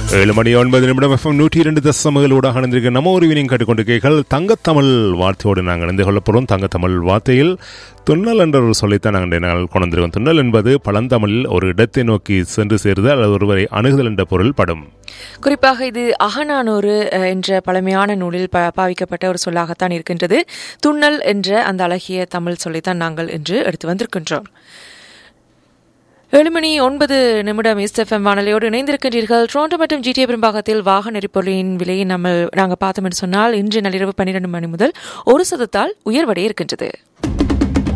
ஏழு மணி ஒன்பது நிமிடம் எஃப்எம் நூற்றி இரண்டு தசமகளோட இணைந்திருக்க நம்ம ஒரு வினிங் கேட்டுக்கொண்டிருக்கீர்கள் தங்கத்தமிழ் வார்த்தையோடு நாங்கள் இணைந்து கொள்ளப் போகிறோம் தங்கத்தமிழ் வார்த்தையில் துன்னல் என்ற ஒரு சொல்லித்தான் நாங்கள் நாங்கள் கொண்டு வந்திருக்கோம் துன்னல் என்பது பழந்தமிழில் ஒரு இடத்தை நோக்கி சென்று சேருதல் அல்லது ஒருவரை அணுகுதல் என்ற பொருள் படும் குறிப்பாக இது அகநானூறு அஹ், என்ற பழமையான நூலில் ப- பாவிக்கப்பட்ட ஒரு சொல்லாகத்தான் இருக்கின்றது துன்னல் என்ற அந்த அழகிய தமிழ் சொல்லைத்தான் நாங்கள் இன்று எடுத்து வந்திருக்கின்றோம் ஏழு மணி ஒன்பது நிமிடம் எஸ்எஃப்எம் வானொலியோடு இணைந்திருக்கின்றீர்கள் டொரண்டோ மற்றும் ஜிடிஏ பெரும்பாகத்தில் வாகன எரிபொருளின் விலையை நம்ம நாங்கள் பார்த்தோம் என்று சொன்னால் இன்று நள்ளிரவு பன்னிரண்டு மணி முதல் ஒரு சதத்தால் உயர்வடைய இருக்கின்றது